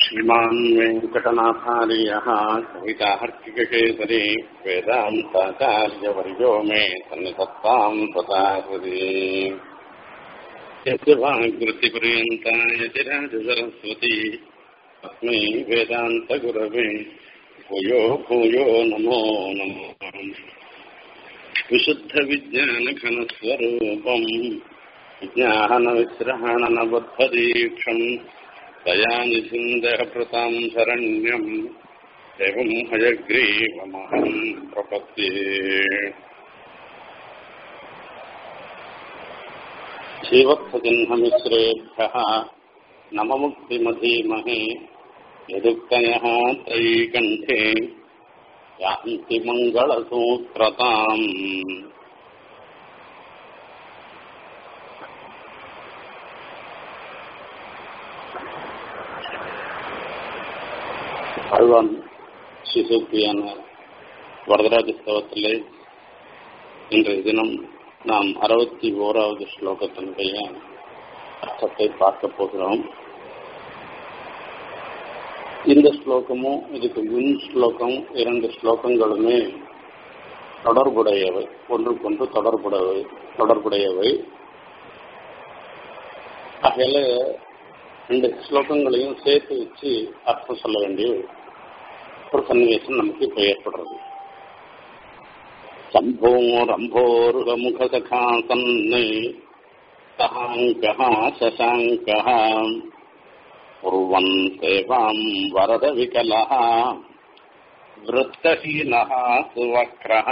श्रीमान् वेङ्कटनाथार्यः कविताहर्तिककेसरी वेदान्ताचार्यवर्यो मे सन्निधत्ताम् प्रदाहृति यस्य वाग्वृत्तिपर्यन्ताय चिराजसरस्वती तस्मै वेदान्तगुरवे भूयो भूयो नमो नमः विशुद्धविज्ञानघनस्वरूपम् ज्ञानविग्रहणनबद्धदीक्षम् दयानिसिन्दहप्रताम् शरण्यम् एवम् हयग्रीवमहम् प्रपद्ये श्रीवत्सचिह्नमिश्रेभ्यः नममुक्तिमधीमहे यदुक्तयः त्रयीकण्ठे यान्ति मङ्गलसूत्रताम् ஆழ்வான் சிசுப்பியான வரதராஜ ஸ்தவத்திலே இன்றைய தினம் நாம் அறுபத்தி ஓராவது ஸ்லோகத்தினுடைய அர்த்தத்தை பார்க்க போகிறோம் இந்த ஸ்லோகமும் இதுக்கு முன் ஸ்லோகம் இரண்டு ஸ்லோகங்களுமே தொடர்புடையவை ஒன்றுக்கொன்று தொடர்புடையவை தொடர்புடையவை ஆகையில ரெண்டு ஸ்லோகங்களையும் சேர்த்து வச்சு அர்த்தம் சொல்ல வேண்டிய ஒரு சன்னிவேசம் நமக்கு இப்போ ஏற்படுறது சம்போரம்போருகமுகசகா சன்னை சகாங்கः शशाङ्कः कुर्वन् सेवाम् वरदविकलः वृत्तहीनः सुवक्रः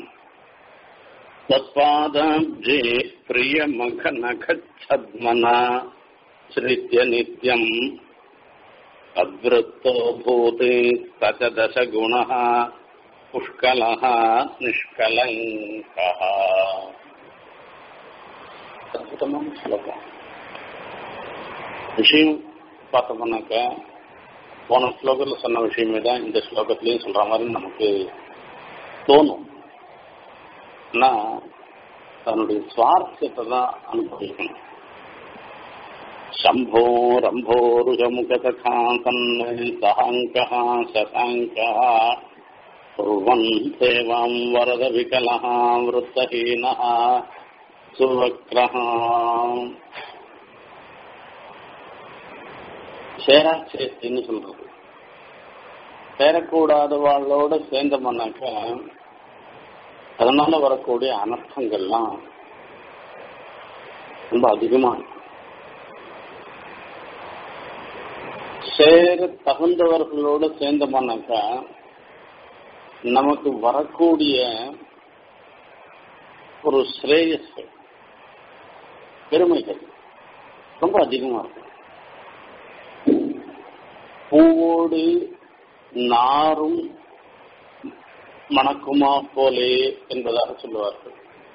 तत्पादाब्जे प्रियमघनखच्छद्मना श्रित्य नित्यम् अवृत्तो भूते स च दशगुणः पुष्कलः निष्कलङ्कः அற்புதமான ஸ்லோகம் விஷயம் பார்த்தோம்னாக்க போன ஸ்லோகத்தில் சொன்ன விஷயமே தான் இந்த ஸ்லோகத்திலையும் சொல்ற மாதிரி நமக்கு தோணும் ஆனால் தன்னுடைய சுவாரஸ்யத்தை தான் அனுபவிக்கணும் शम्भो रम्भोरुजमुखसखा सन्नहि सहाङ्कः शशाङ्कः कुर्वन् सेवाम् वरदविकलः वृत्तहीनः சுவக்ரஹ சேராச்சேஸ்தின்னு சொல்றது சேரக்கூடாதவாளோட சேர்ந்தோம்னாக்க அதனால வரக்கூடிய அனர்த்தங்கள்லாம் ரொம்ப அதிகமா சேர தகுந்தவர்களோடு சேர்ந்தோம்னாக்கா நமக்கு வரக்கூடிய ஒரு ஸ்ரேயஸ்கள் பெருமைகள் ரொம்ப அதிகமா இருக்கும் பூவோடு நாரும் மணக்குமா போலே என்பதாக சொல்லுவார்கள்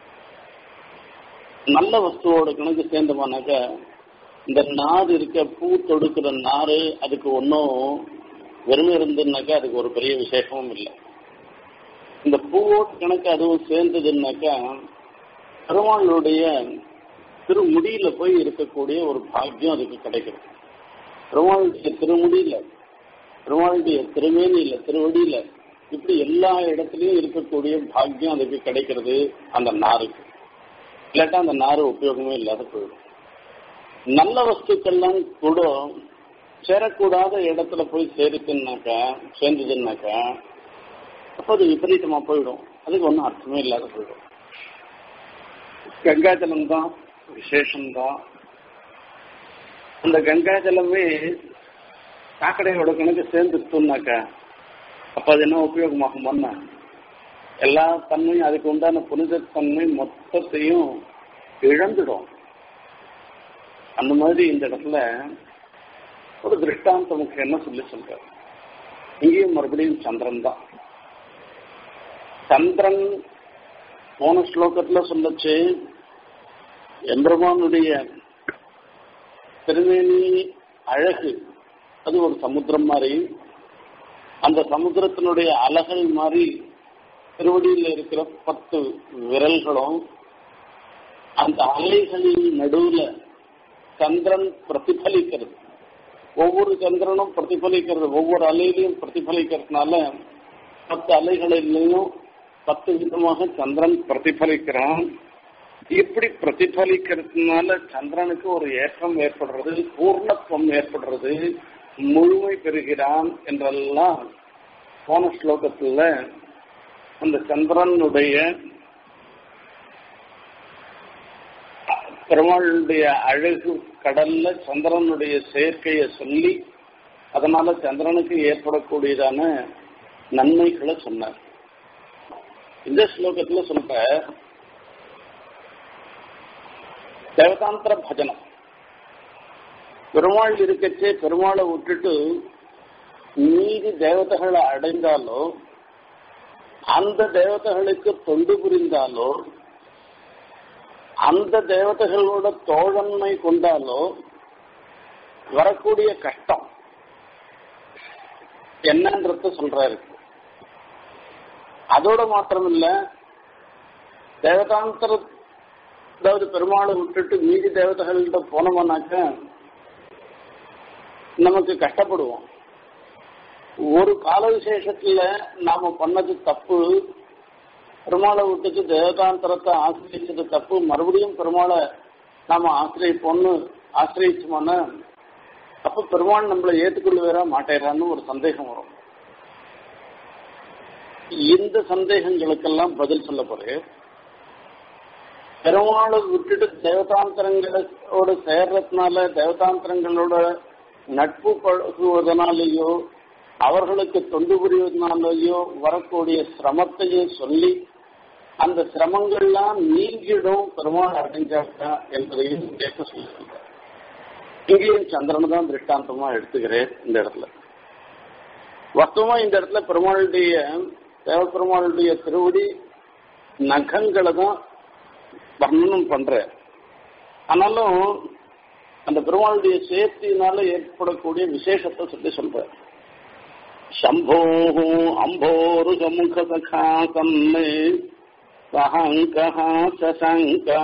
நல்ல வஸ்துவோட கணக்கு சேர்ந்தோம்னாக்க இந்த நார் இருக்க பூ தொடுக்கிற நாறு அதுக்கு ஒன்றும் வெறுமை இருந்துன்னாக்கா அதுக்கு ஒரு பெரிய விசேஷமும் இல்லை இந்த பூவோட கணக்கு அதுவும் சேர்ந்ததுன்னாக்கா பெருமாளுடைய திருமுடியில போய் இருக்கக்கூடிய ஒரு பாக்கியம் அதுக்கு கிடைக்கும் பெருமாளுடைய திருமுடியில பெருமாளுடைய திருமேனியில திருவடியில இப்படி எல்லா இடத்துலயும் இருக்கக்கூடிய பாக்கியம் அதுக்கு கிடைக்கிறது அந்த நாருக்கு இல்லாட்டா அந்த நாறு உபயோகமே இல்லாத போயிடும் நல்ல வஸ்துக்கள்லாம் கூட சேரக்கூடாத இடத்துல போய் சேருச்சுன்னாக்கா சேர்ந்ததுன்னாக்கா அப்போ அது விபரீதமா போயிடும் அதுக்கு ஒன்றும் அர்த்தமே இல்லாத போயிடும் கங்காஜலம் தான் விசேஷம்தான் அந்த கங்காஜலமே சாக்கடையோட கணக்கு சேர்ந்துட்டோம்னாக்கா அப்ப அது என்ன உபயோகமாகுமோன்னா எல்லா தன்மையும் அதுக்கு உண்டான புனித தன்மை மொத்தத்தையும் இழந்துடும் அந்த மாதிரி இந்த இடத்துல ஒரு திருஷ்டாந்தம் நமக்கு என்ன சொல்லி சொல்றாரு இங்கேயும் மறுபடியும் சந்திரன் தான் சந்திரன் போன ஸ்லோகத்துல சொல்லச்சு எம்பெருமானுடைய திருமேனி அழகு அது ஒரு சமுத்திரம் மாதிரி அந்த சமுத்திரத்தினுடைய அலகல் மாதிரி திருவடியில் இருக்கிற பத்து விரல்களும் அந்த அலைகளின் நடுவுல சந்திரன் பிரதிபலிக்கிறது ஒவ்வொரு சந்திரனும் பிரதிபலிக்கிறது ஒவ்வொரு அலையிலையும் பிரதிபலிக்கிறதுனால பத்து அலைகளிலையும் பத்து விதமாக சந்திரன் பிரதிபலிக்கிறான் இப்படி பிரதிபலிக்கிறதுனால சந்திரனுக்கு ஒரு ஏற்றம் ஏற்படுறது பூர்ணத்துவம் ஏற்படுறது முழுமை பெறுகிறான் என்றெல்லாம் போன ஸ்லோகத்துல அந்த சந்திரனுடைய பெருமாளுடைய அழகு கடல்ல சந்திரனுடைய சேர்க்கையை சொல்லி அதனால சந்திரனுக்கு ஏற்படக்கூடியதான நன்மைகளை சொன்னார் இந்த ஸ்லோகத்துல சொல்ற தேவதாந்திர பஜனம் பெருமாள் இருக்கச்சே பெருமாளை விட்டுட்டு மீதி தேவதைகளை அடைந்தாலோ அந்த தேவதைகளுக்கு தொண்டு புரிந்தாலோ அந்த தேவதைகளோட தோழமை கொண்டாலோ வரக்கூடிய கஷ்டம் என்னன்றத சொல்றாரு அதோட மாத்திரம் இல்ல தேவதாந்திர அதாவது பெருமாளை விட்டுட்டு மீதி தேவதைகள்கிட்ட போனோம்னாக்க நமக்கு கஷ்டப்படுவோம் ஒரு கால விசேஷத்துல நாம பண்ணது தப்பு பெருமாளை விட்டுட்டு தேவதாந்திரத்தை ஆசிரியச்சது தப்பு மறுபடியும் பெருமாளை நாம ஆசிரியப்போன்னு ஆசிரியச்சோம்னா அப்ப பெருமாள் நம்மளை ஏற்றுக்கொள்வேரா மாட்டேறான்னு ஒரு சந்தேகம் வரும் இந்த சந்தேகங்களுக்கெல்லாம் பதில் சொல்ல போறேன் பெருமாளை விட்டுட்டு தேவதாந்திரங்களோட சேர்றதுனால தேவதாந்திரங்களோட நட்பு பழகுவதனாலேயோ அவர்களுக்கு தொண்டு புரிவதனாலேயோ வரக்கூடிய சிரமத்தையும் சொல்லி அந்த சிரமங்கள்லாம் நீங்கிடும் பெருமாள் அடைஞ்சாக்கா என்பதையும் கேட்க சொல்லியிருக்கார் இங்கேயும் சந்திரன் தான் திருஷ்டாந்தமா எடுத்துக்கிறேன் இந்த இடத்துல வஸ்தவமா இந்த இடத்துல பெருமாளுடைய தேவப்பெருமாளுடைய திருவடி நகங்களை தான் வர்ணனம் பண்ற ஆனாலும் அந்த பெருமாளுடைய சேர்த்தினால ஏற்படக்கூடிய விசேஷத்தை சொல்லி சொல்ற சம்போ அம்போருகமுக சகா தன்மே சஹங்கா சசங்கா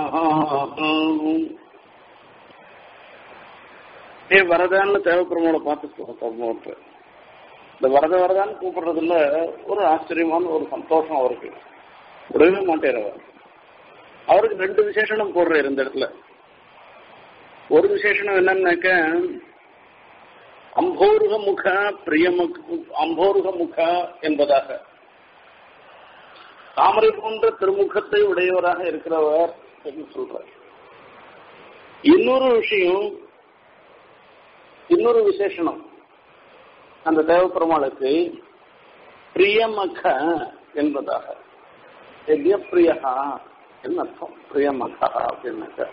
ஏ வரதான்னு தேவப்பெருமாளை பார்த்து சொல்ற இந்த வரத வரதான்னு கூப்பிடுறதுல ஒரு ஆச்சரியமான ஒரு சந்தோஷம் அவருக்கு விடவே மாட்டேன் அவர் அவருக்கு ரெண்டு விசேஷனம் போடுறாரு இந்த இடத்துல ஒரு விசேஷனம் என்னன்னாக்க அம்போருக முக பிரியமுக அம்போருக முக என்பதாக தாமரை போன்ற திருமுகத்தை உடையவராக இருக்கிறவர் என்று சொல்றார் இன்னொரு விஷயம் இன்னொரு விசேஷனம் அந்த தேவப்பெருமாளுக்கு பிரியமக என்பதாக பிரியகா என்ன அர்த்தம் பிரியமகா அப்படின்னாக்க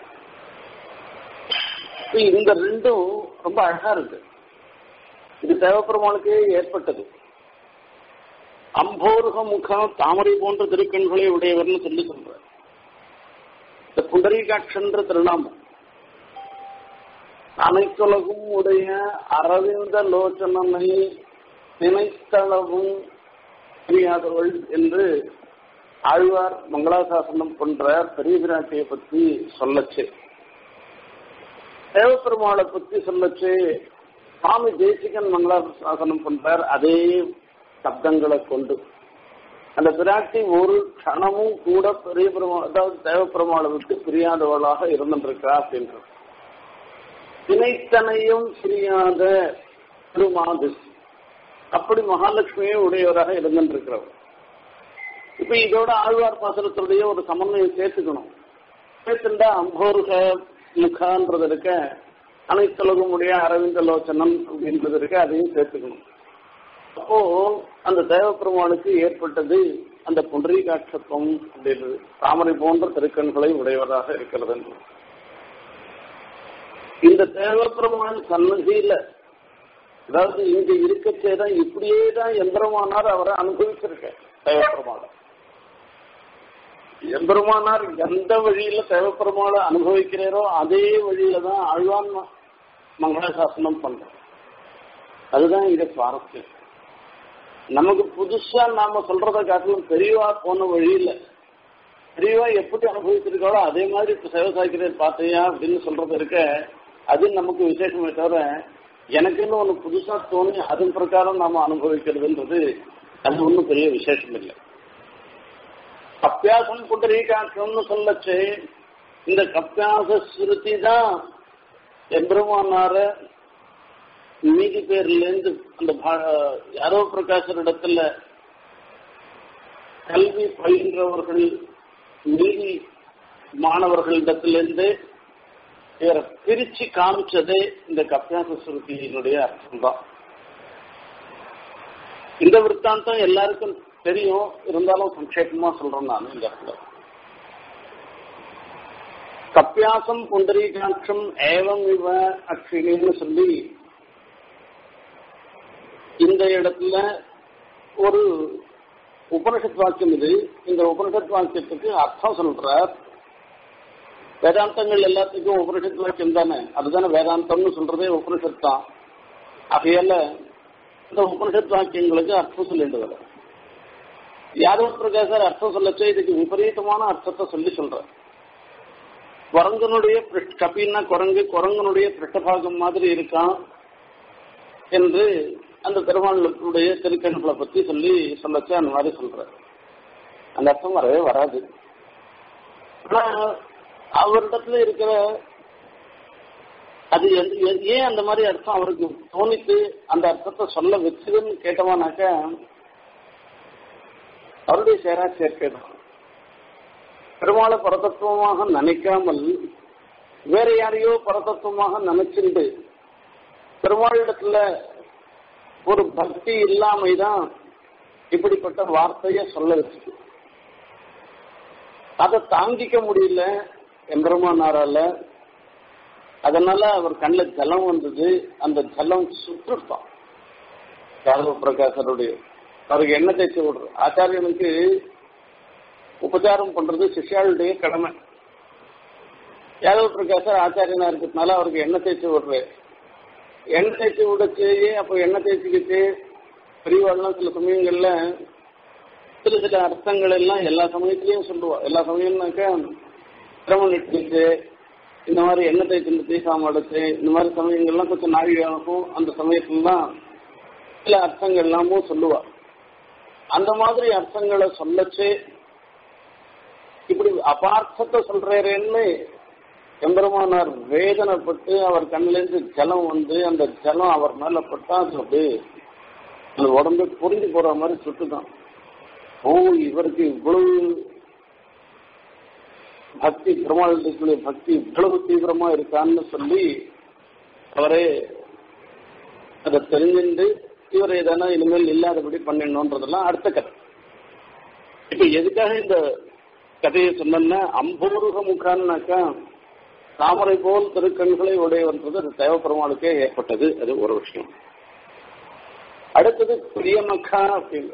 இந்த ரெண்டும் ரொம்ப அழகா இருக்கு இது தேவப்பெருமானுக்கே ஏற்பட்டது அம்போருக முகம் தாமரை போன்ற திருக்கண்களை உடையவர்னு சொல்லி சொல்ற இந்த புண்டரீகாட்சன்ற திருநாமம் அனைத்துலகும் உடைய அரவிந்த லோச்சனனை நினைத்தளவும் தெரியாதவள் என்று ஆழ்வார் மங்களாசாசனம் போன்ற பெரிய பிராட்டியை பத்தி சொல்லச்சு தேவப்பெருமாளை பத்தி சொல்லச்சு சுவாமி தேசிகன் மங்களாசாசனம் பண்றார் அதே சப்தங்களை கொண்டு அந்த பிராட்டி ஒரு க்ஷணமும் கூட பெரிய பெருமாள் அதாவது தேவப்பெருமாளை விட்டு பிரியாதவளாக இருந்துருக்கா அப்படின்றது தினைத்தனையும் பிரியாத திருமாது அப்படி மகாலட்சுமியே உடையவராக இருந்துருக்கிறவர் இப்ப இதோட ஆழ்வார் பாசனத்துடைய ஒரு சமன்வயம் சேர்த்துக்கணும் சேர்த்துண்டா அம்போருக முகான்றது இருக்க அனைத்துலகும் உடைய அரவிந்த லோச்சனம் அப்படின்றது இருக்க அதையும் சேர்த்துக்கணும் அப்போ அந்த தேவப்பெருமானுக்கு ஏற்பட்டது அந்த புண்டரீகாட்சத்துவம் அப்படின்றது தாமரை போன்ற திருக்கண்களை உடையவராக இருக்கிறது என்று இந்த தேவப்பெருமான் சன்னதியில அதாவது இங்க இருக்கச்சே தான் இப்படியே தான் எந்திரமானார் அவரை அனுபவிச்சிருக்க தேவப்பெருமான எம்பெருமானார் எந்த வழியில தேவப்பெருமாளை அனுபவிக்கிறாரோ அதே வழியில தான் ஆழ்வான் மங்களாசாசனம் பண்ற அதுதான் இங்க சுவாரஸ்யம் நமக்கு புதுசா நாம சொல்றதை காட்டிலும் பெரியவா போன வழியில பெரியவா எப்படி அனுபவிச்சிருக்காளோ அதே மாதிரி இப்ப சிவசாய்க்கிறேன் பார்த்தையா அப்படின்னு சொல்றது இருக்க அது நமக்கு விசேஷமே தவிர எனக்குன்னு ஒண்ணு புதுசா தோணி அதன் பிரகாரம் நாம அனுபவிக்கிறதுன்றது அது ஒன்றும் பெரிய விசேஷம் இல்லை கப்பியாசம் புண்டரீகாட்சம்னு சொல்லச்சு இந்த கப்பியாச ஸ்ருதி தான் எம்பெருமானார மீதி பேர்ல இருந்து அந்த யாரோ பிரகாசர் இடத்துல கல்வி பயின்றவர்கள் மீதி மாணவர்களிடத்திலிருந்து இவரை பிரிச்சு காமிச்சதே இந்த கப்பியாச சுருத்தியினுடைய அர்த்தம் தான் இந்த விற்த்தாந்தம் எல்லாருக்கும் தெரியும் இருந்தாலும் சங்கேபமா சொல்றேன் நான் இந்த இடத்துல கப்பியாசம் புண்டரீகாட்சம் ஏவம் இவ அக்ஷினின்னு சொல்லி இந்த இடத்துல ஒரு உபனிஷத் வாக்கியம் இது இந்த உபனிஷத் வாக்கியத்துக்கு அர்த்தம் சொல்றார் வேதாந்தங்கள் எல்லாத்துக்கும் உபனிஷத் வாக்கியம் தானே அதுதானே வேதாந்தம்னு சொல்றதே உபனிஷத் தான் ஆகையால இந்த உபனிஷத் வாக்கியங்களுக்கு அர்த்தம் சொல்லிட்டு வர யாதவ பிரகாசர் அர்த்தம் சொல்லச்சே இதுக்கு விபரீதமான அர்த்தத்தை சொல்லி சொல்ற குரங்கனுடைய கப்பின்னா குரங்கு குரங்கனுடைய பிருஷ்டபாகம் மாதிரி இருக்கான் என்று அந்த பெருமாளுடைய திருக்கண்களை பத்தி சொல்லி சொல்லச்சு அந்த மாதிரி சொல்ற அந்த அர்த்தம் வரவே வராது ஆனா அவரிடத்துல இருக்கிற அது ஏன் அந்த மாதிரி அர்த்தம் அவருக்கு தோணித்து அந்த அர்த்தத்தை சொல்ல வச்சதுன்னு கேட்டவானாக்க அவருடைய சேரா சேர்க்கை தான் பெருமாளை பரதத்துவமாக நினைக்காமல் வேற யாரையோ பரதத்துவமாக நினைச்சுண்டு பெருமாளிடத்துல ஒரு பக்தி இல்லாமைதான் இப்படிப்பட்ட வார்த்தைய சொல்ல வச்சு அதை தாங்கிக்க முடியல எம்பெருமானாரால அதனால அவர் கண்ணில் ஜலம் வந்தது அந்த ஜலம் சுற்றுட்டான் யாதவ பிரகாசருடைய அவருக்கு என்ன தேய்ச்சி விடுற ஆச்சாரியனுக்கு உபச்சாரம் பண்றது சிஷ்யாளுடைய கடமை யாதவ பிரகாசர் ஆச்சாரியனா இருக்கிறதுனால அவருக்கு எண்ணெய் தேய்ச்சி விடுறாரு எண்ணெய் தேய்ச்சி விடச்சு அப்போ எண்ணெய் தேய்ச்சிக்கிட்டு பெரியவாள்லாம் சில சமயங்கள்ல சில சில அர்த்தங்கள் எல்லாம் எல்லா சமயத்திலையும் சொல்லுவா எல்லா சமயம்னாக்கா சிரமம் இட்டுச்சு இந்த மாதிரி எண்ணெய் தேய்ச்சி தீசாம அடைச்சு இந்த மாதிரி சமயங்கள்லாம் கொஞ்சம் நாழிகாகும் அந்த சமயத்துலலாம் சில அர்த்தங்கள் எல்லாமும் சொல்லுவா அந்த மாதிரி அர்த்தங்களை சொல்லச்சு இப்படி அபார்த்தத்தை சொல்றேன்னு எம்பெருமானார் வேதனைப்பட்டு அவர் கண்ணிலேருந்து ஜலம் வந்து அந்த ஜலம் அவர் மேல பட்டா அது அப்படியே அந்த உடம்பு புரிஞ்சு போற மாதிரி சுட்டுதான் ஓ இவருக்கு இவ்வளவு பக்தி பெருமாளுடைய பக்தி இவ்வளவு தீவிரமா இருக்கான்னு சொல்லி அவரே அதை தெரிஞ்சுண்டு இவர் எதனா இனிமேல் இல்லாதபடி பண்ணிடணுன்றதெல்லாம் அடுத்த கதை இப்ப எதுக்காக இந்த கதையை சொன்னா அம்பூருக முகான்னாக்கா தாமரை போல் திருக்கண்களை உடையவன்றது அது தேவப்பெருமாளுக்கே ஏற்பட்டது அது ஒரு விஷயம் அடுத்தது பிரியமக்கா அப்படின்னு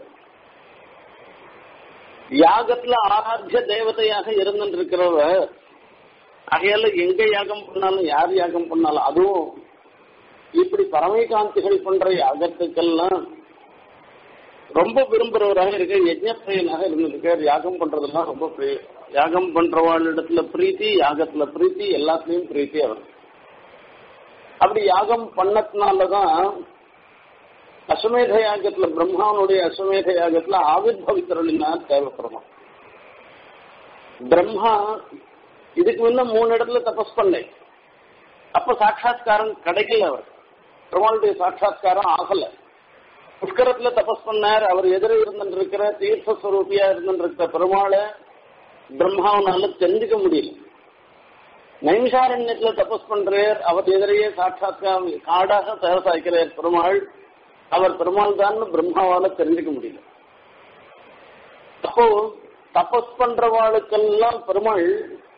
யாகத்துல ஆராத்திய தேவதையாக இருந்துருக்கிறவ ஆகையால எங்க யாகம் பண்ணாலும் யார் யாகம் பண்ணாலும் அதுவும் இப்படி பரமைகாந்திகள் பண்ற யாகத்துக்கெல்லாம் ரொம்ப விரும்புறவராக இருக்க யஜ்ஞப்பிரியனாக இருந்திருக்கார் யாகம் பண்றதெல்லாம் ரொம்ப யாகம் பண்றவாளிடத்துல பிரீத்தி யாகத்துல பிரீத்தி எல்லாத்துலயும் பிரீத்தி அவர் அப்படி யாகம் பண்ணதுனாலதான் அஸ்வமேத யாகத்துல பிரம்மாவனுடைய அஸ்வமேத யாகத்துல ஆவிர்வவித்தருளினா தேவைப்படுறோம் பிரம்மா இதுக்கு முன்ன மூணு இடத்துல தபஸ் பண்ண அப்ப சாட்சா்காரம் கிடைக்கல அவர் பெருமாளுடைய சாட்சா்காரம் ஆகல புஷ்கரத்துல தபஸ் பண்ணார் அவர் எதிர இருந்துருக்கிற தீர்த்தஸ்வரூபியா இருந்துருக்கிற பெருமாளை பிரம்மாவனால தெரிஞ்சுக்க முடியல நைமிஷாரண்யத்துல தபஸ் பண்றார் அவர் எதிரையே சாட்சாத்கா காடாக தயாரிக்கிறார் பெருமாள் அவர் பெருமாள் தான் பிரம்மாவால தெரிஞ்சுக்க முடியல அப்போ தபஸ் பண்றவாளுக்கெல்லாம் பெருமாள்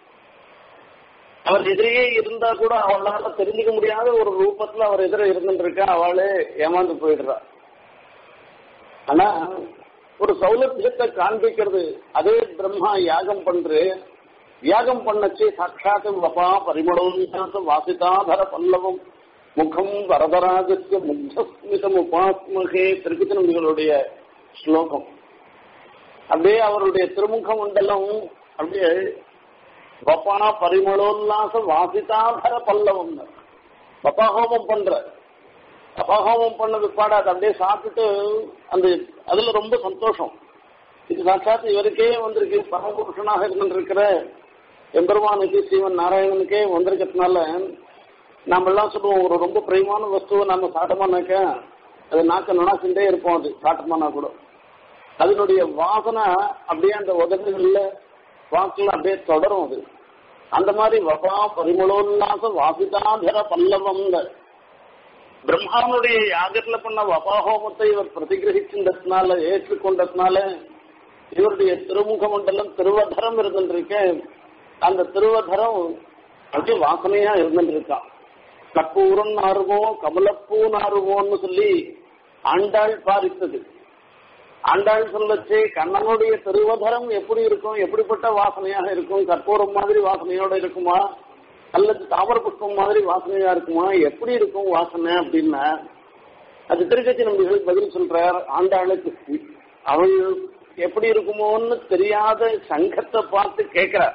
அவர் எதிரையே இருந்தா கூட அவளால தெரிஞ்சுக்க முடியாத ஒரு ரூபத்துல அவர் எதிர இருந்துருக்கா அவளே ஏமாந்து போயிடுறா ஆனா ஒரு சௌலபியத்தை காண்பிக்கிறது அதே பிரம்மா யாகம் பண்று யாகம் பண்ணச்சு சாட்சாத் வபா பரிமளோன்யாச வாசிதாதர பல்லவம் முகம் வரதராஜஸ்ய முக்தஸ்மிதம் உபாஸ்மகே திருக்குத்தனங்களுடைய ஸ்லோகம் அப்படியே அவருடைய திருமுக மண்டலம் அப்படியே வப்பா பரிமளோல்லாச வாசிதாதர பல்லவம் வப்பா ஹோமம் பண்ற அபகோமம் பண்ண பிற்பாடு அதை அப்படியே சாப்பிட்டுட்டு அந்த அதுல ரொம்ப சந்தோஷம் இது சாட்சாத் இவருக்கே வந்திருக்கு பரமபுருஷனாக இருந்திருக்கிற எம்பெருமானுக்கு சிவன் நாராயணனுக்கே வந்திருக்கிறதுனால நாம எல்லாம் சொல்லுவோம் ஒரு ரொம்ப பிரியமான வஸ்துவை நம்ம சாப்பிட்டோம்னாக்க அது நாக்க நுணாக்கிண்டே இருப்போம் அது சாப்பிட்டோம்னா கூட அதனுடைய வாசனை அப்படியே அந்த உதடுகள்ல வாக்குல அப்படியே தொடரும் அது அந்த மாதிரி வபா பரிமளோல்லாச வாசிதாதர பல்லவம் பிரம்மாவனுடைய யாகத்துல பண்ண வபாஹோமத்தை இவர் பிரதிகிரகிச்சின்றதுனால ஏற்றுக்கொண்டதுனால இவருடைய திருமுக மண்டலம் திருவதரம் இருந்துருக்கு அந்த திருவதரம் அப்படியே வாசனையா இருந்துருக்கான் கற்பூரம் நாருவோம் கமலப்பூ நாருவோம்னு சொல்லி ஆண்டாள் பாரித்தது ஆண்டாள் சொல்லச்சு கண்ணனுடைய திருவதரம் எப்படி இருக்கும் எப்படிப்பட்ட வாசனையாக இருக்கும் கற்பூரம் மாதிரி வாசனையோட இருக்குமா அல்லது தாமர புஷ்பம் மாதிரி வாசனையா இருக்குமா எப்படி இருக்கும் வாசனை அப்படின்னா அது திருக்கட்சி நம்பிகளுக்கு பதில் சொல்றார் ஆண்டாளுக்கு அவள் எப்படி இருக்குமோன்னு தெரியாத சங்கத்தை பார்த்து கேட்கிறார்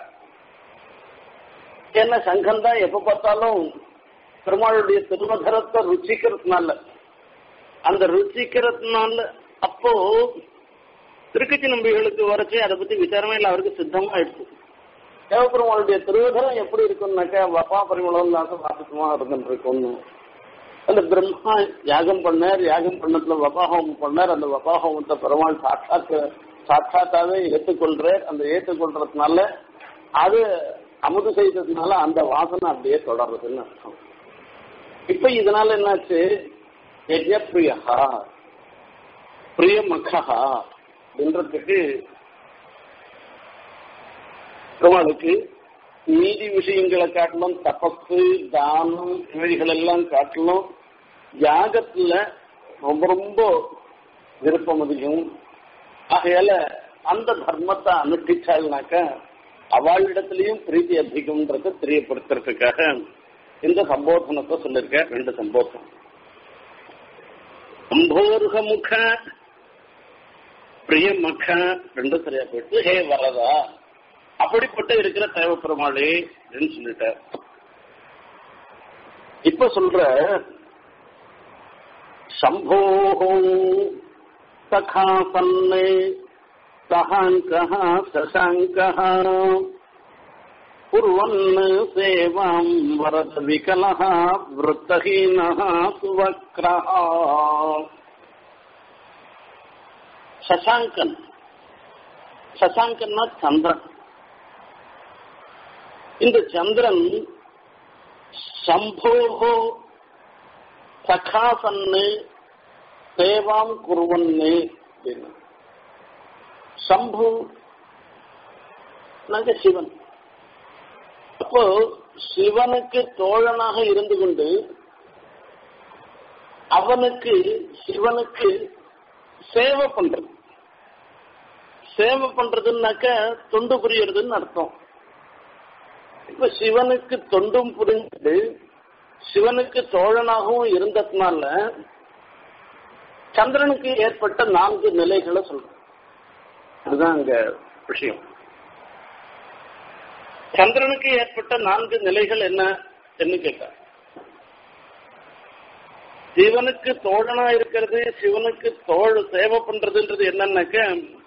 என்ன சங்கம் தான் எப்ப பார்த்தாலும் பெருமாளுடைய திருமதரத்தை ருச்சிக்கிறதுனால அந்த ருச்சிக்கிறதுனால அப்போ திருக்கட்சி நம்பிகளுக்கு வரைச்சு அதை பத்தி விசாரமே இல்லை அவருக்கு சித்தமா ஆயிடுச்சு தேவபெருமாளுடைய திருவதரம் எப்படி இருக்கும்னாக்கா வப்பா பரிமளம் தான் வாசிக்கமா இருந்துட்டு இருக்கும்னு அந்த பிரம்மா யாகம் பண்ணார் யாகம் பண்ணதுல வபாஹோமம் பண்ணார் அந்த வபாஹோமத்தை பெருமாள் சாட்சாத் சாட்சாத்தாவே ஏற்றுக்கொள்றார் அந்த ஏற்றுக்கொள்றதுனால அது அமுது செய்ததுனால அந்த வாசனை அப்படியே தொடர்றதுன்னு அர்த்தம் இப்ப இதனால என்னாச்சு யஜ்யப்பிரியா பிரியமக்கா அப்படின்றதுக்கு பெருமாளுக்கு நீதி விஷயங்களை காட்டணும் தபத்து தானம் இவைகள் எல்லாம் காட்டணும் யாகத்துல ரொம்ப ரொம்ப விருப்பம் அதிகம் ஆகையால அந்த தர்மத்தை அனுஷ்டிச்சாள்னாக்க அவளிடத்திலையும் பிரீத்தி அதிகம்ன்றத தெரியப்படுத்துறதுக்காக இந்த சம்போதனத்தை சொல்லிருக்க ரெண்டு சம்போதனம் சம்போருக முக பிரியமக ரெண்டும் சரியா போயிட்டு ஹே வரதா அப்படிப்பட்ட இருக்கிற தேவ பெருமாளே அப்படின்னு சொல்லிட்டார் இப்ப சொல்ற சம்போஹோ சகா சன்னே சஹாங்கः சசாங்கः कुर्वन् सेवाम् वरदविकलः वृत्तहीनः सुवक्रः சசாங்கன் சசாங்கன்னா சந்திரன் இந்த சந்திரன் சம்போகோ சகாசன்னு சேவாம் குருவன்னு அப்படின்னு சம்பு நாங்க சிவன் அப்போ சிவனுக்கு தோழனாக இருந்து கொண்டு அவனுக்கு சிவனுக்கு சேவை பண்றது சேவை பண்றதுன்னாக்க தொண்டு புரியறதுன்னு அர்த்தம் இப்ப சிவனுக்கு தொண்டும் புரிஞ்சு சிவனுக்கு தோழனாகவும் இருந்ததுனால சந்திரனுக்கு ஏற்பட்ட நான்கு நிலைகளை சொல்றோம் அதுதான் அங்க விஷயம் சந்திரனுக்கு ஏற்பட்ட நான்கு நிலைகள் என்ன என்று கேட்டார் சிவனுக்கு தோழனா இருக்கிறது சிவனுக்கு தோல் சேவை பண்றதுன்றது என்னன்னாக்க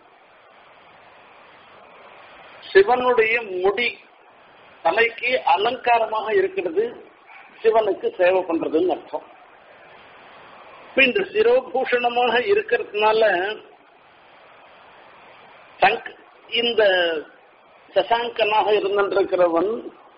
சிவனுடைய முடி தலைக்கு அலங்காரமாக இருக்கிறது சிவனுக்கு சேவை பண்றதுன்னு அர்த்தம் இப்ப இந்த சிரோபூஷணமாக இருக்கிறதுனால சங்க் இந்த சசாங்கனாக இருந்திருக்கிறவன்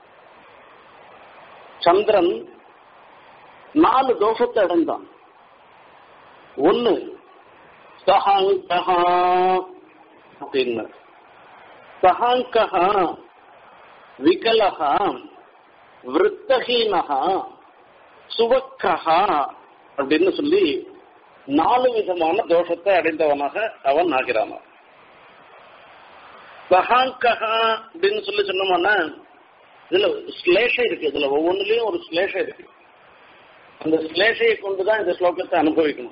சந்திரன் நாலு தோஷத்தை அடைந்தான் ஒன்னு சஹாங்கஹா அப்படின்னு சஹாங்கஹா விகலஹா விருத்தஹீனஹா சுவக்கஹா அப்படின்னு சொல்லி நாலு விதமான தோஷத்தை அடைந்தவனாக அவன் ஆகிறானான் சஹாங்கஹா அப்படின்னு சொல்லி சொன்னோம்னா இதுல ஸ்லேஷம் இருக்கு இதுல ஒவ்வொன்றுலயும் ஒரு ஸ்லேஷம் இருக்கு அந்த ஸ்லேஷையை கொண்டுதான் இந்த ஸ்லோகத்தை அனுபவிக்கணும்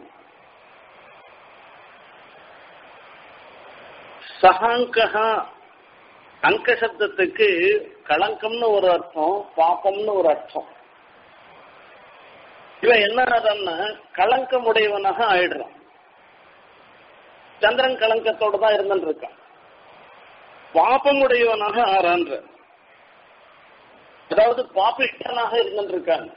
சஹாங்கஹா அங்க சப்தத்துக்கு களங்கம்னு ஒரு அர்த்தம் பாப்பம்னு ஒரு அர்த்தம் இவன் என்ன ஆறான்னா களங்கம் உடையவனாக ஆயிடுறான் சந்திரன் களங்கத்தோட தான் இருந்துட்டு இருக்கான் பாப்பமுடையவனாக ஆறான்ற அதாவது பாப்பிஷ்டனாக இருந்துட்டு இருக்கான்